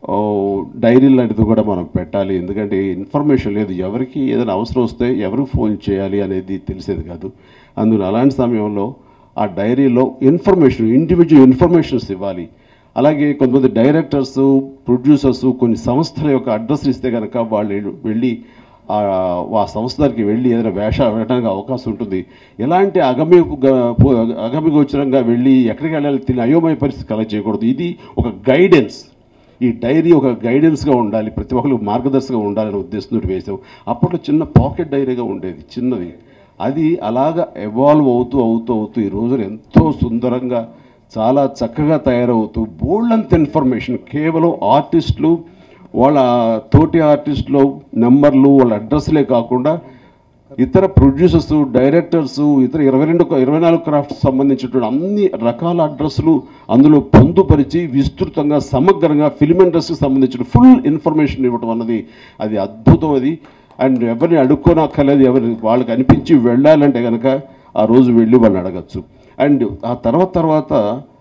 ఓ, dairy లాంటిది కూడా మనం పెట్టాలి ఎందుకంటే ఇన్ఫర్మేషన్ లేదు ఎవరికి ఏదైనా అవసరం వస్తే ఎవరికి ఫోన్ చేయాలి అనేది తెలిసేది కాదు అందులో అలాంటి సమయంలో ఆ డైరీలో ఇన్ఫర్మేషన్ ఇండివిజువల్ ఇన్ఫర్మేషన్స్ ఇవ్వాలి అలాగే కొంతమంది డైరెక్టర్స్ ప్రొడ్యూసర్స్ కొన్ని సంస్థల యొక్క అడ్రస్ ఇస్తే కనుక వాళ్ళు వెళ్ళి ఆ ఆ సంస్థలకి వెళ్ళి ఏదైనా వేష వేయడానికి అవకాశం ఉంటుంది ఎలాంటి అగమ్య అగమ్యగోచరంగా వెళ్ళి ఎక్కడికి వెళ్ళాలి తిని అయోమయ పరిస్థితి కల చేయకూడదు ఇది ఒక గైడెన్స్ ఈ డైరీ ఒక గైడెన్స్గా ఉండాలి ప్రతి ఒక్కరు మార్గదర్శకంగా ఉండాలనే ఉద్దేశంతో వేసాం అప్పట్లో చిన్న పాకెట్ డైరీగా ఉండేది చిన్నది అది అలాగా ఎవాల్వ్ అవుతూ అవుతూ అవుతూ ఈ రోజున ఎంతో సుందరంగా చాలా చక్కగా తయారవుతూ బోల్డంత ఇన్ఫర్మేషన్ కేవలం ఆర్టిస్టులు వాళ్ళ తోటి ఆర్టిస్టులు నెంబర్లు వాళ్ళ అడ్రస్లే కాకుండా ఇతర ప్రొడ్యూసర్స్ డైరెక్టర్స్ ఇతర ఇరవై రెండు ఇరవై నాలుగు క్రాఫ్ట్స్ సంబంధించినటువంటి అన్ని రకాల అడ్రస్లు అందులో పొందుపరిచి విస్తృతంగా సమగ్రంగా ఫిల్మ్ ఇండస్ట్రీకి సంబంధించిన ఫుల్ ఇన్ఫర్మేషన్ ఇవ్వడం అన్నది అది అద్భుతం అది అండ్ ఎవరిని అడుక్కోనక్కర్లేదు ఎవరి వాళ్ళకి అనిపించి వెళ్ళాలంటే కనుక ఆ రోజు వెళ్ళి వాళ్ళని అడగచ్చు అండ్ ఆ తర్వాత తర్వాత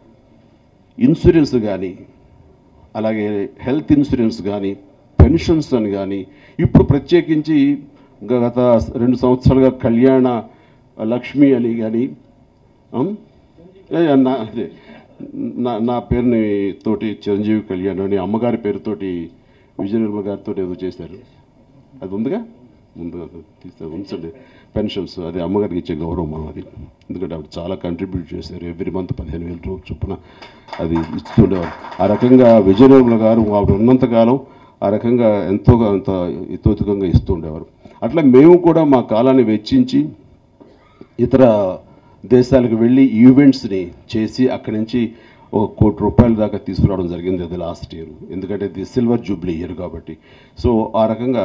ఇన్సూరెన్స్ కానీ అలాగే హెల్త్ ఇన్సూరెన్స్ కానీ పెన్షన్స్ అని కానీ ఇప్పుడు ప్రత్యేకించి గత రెండు సంవత్సరాలుగా కళ్యాణ లక్ష్మి అని కానీ ఆమ్? ఏ, నా అదే, నా నా పేరుని తోటి చిరంజీవి కళ్యాణ్ అని అమ్మగారి పేరుతోటి విజయనిర్మ గారితో ఏదో చేశారు అది ఉందిగా ముందు తీస్తే ఉంచండి పెన్షన్స్ అది అమ్మగారికి ఇచ్చే గౌరవం మనం అది ఎందుకంటే ఆవిడ చాలా కంట్రిబ్యూట్ చేశారు ఎవ్రీ మంత్ పదిహేను వేల రూపాయలు చొప్పున అది ఇస్తుండేవారు ఆ రకంగా విజయనిర్మల గారు ఆవిడ ఉన్నంతకాలం ఆ రకంగా ఎంతో అంత ఇతోతికంగా ఇస్తూ ఉండేవారు అట్లా మేము కూడా మా కాలాన్ని వెచ్చించి ఇతర దేశాలకు వెళ్ళి ఈవెంట్స్ని చేసి అక్కడి నుంచి ఒక కోటి రూపాయల దాకా తీసుకురావడం జరిగింది అది లాస్ట్ ఇయర్ ఎందుకంటే ఇది సిల్వర్ జూబ్లీ ఇయర్ కాబట్టి సో ఆ రకంగా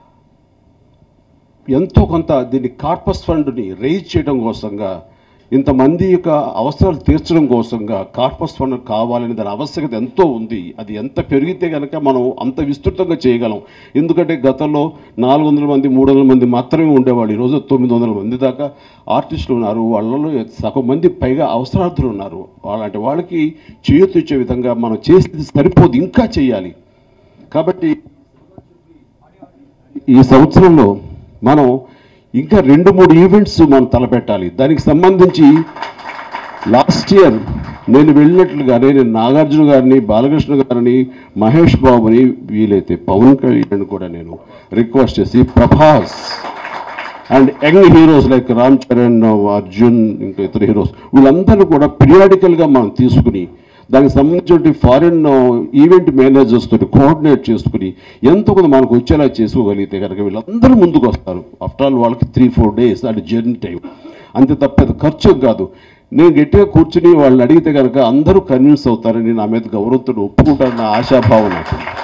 ఎంతో కొంత దీన్ని కార్పస్ ఫండ్ని రైజ్ చేయడం కోసంగా ఇంతమంది యొక్క అవసరాలు తీర్చడం కోసంగా కార్పస్ ఫండ్ కావాలని దాని ఆవశ్యకత ఎంతో ఉంది అది ఎంత పెరిగితే కనుక మనం అంత విస్తృతంగా చేయగలం ఎందుకంటే గతంలో నాలుగు వందల మంది మూడు వందల మంది మాత్రమే ఉండేవాళ్ళు ఈరోజు తొమ్మిది వందల మంది దాకా ఆర్టిస్టులు ఉన్నారు వాళ్ళలో సగం మంది పైగా అవసరార్థులు ఉన్నారు అలాంటి వాళ్ళకి చేయొచ్చు విధంగా మనం చేసేది సరిపోదు ఇంకా చేయాలి కాబట్టి ఈ సంవత్సరంలో మనం ఇంకా రెండు మూడు ఈవెంట్స్ మనం తలపెట్టాలి దానికి సంబంధించి లాస్ట్ ఇయర్ నేను వెళ్ళినట్లుగానే నేను నాగార్జున గారిని బాలకృష్ణ గారిని మహేష్ బాబుని వీలైతే పవన్ కళ్యాణ్ కూడా నేను రిక్వెస్ట్ చేసి Prabhas and young heroes like Ram Charan Arjun ఇంకా ఇతర హీరోస్ వీళ్ళందరూ కూడా పీరియాడికల్గా మనం తీసుకుని దానికి సంబంధించిన ఫారిన్ ఈవెంట్ మేనేజర్స్ తోటి కోఆర్డినేట్ చేసుకుని ఎంతో కొంత మనకు వచ్చేలా చేసుకోగలిగితే కనుక వీళ్ళందరూ ముందుకు వస్తారు ఆఫ్టర్ ఆల్ వాళ్ళకి త్రీ ఫోర్ డేస్ అంటే జర్నీ టైం అంతే తప్పేది ఖర్చు కాదు నేను గట్టిగా కూర్చుని వాళ్ళని అడిగితే కనుక అందరూ కన్విన్స్ అవుతారని నా మీద గౌరవంతో ఒప్పుకుంటారన్న ఆశాభావం నాకు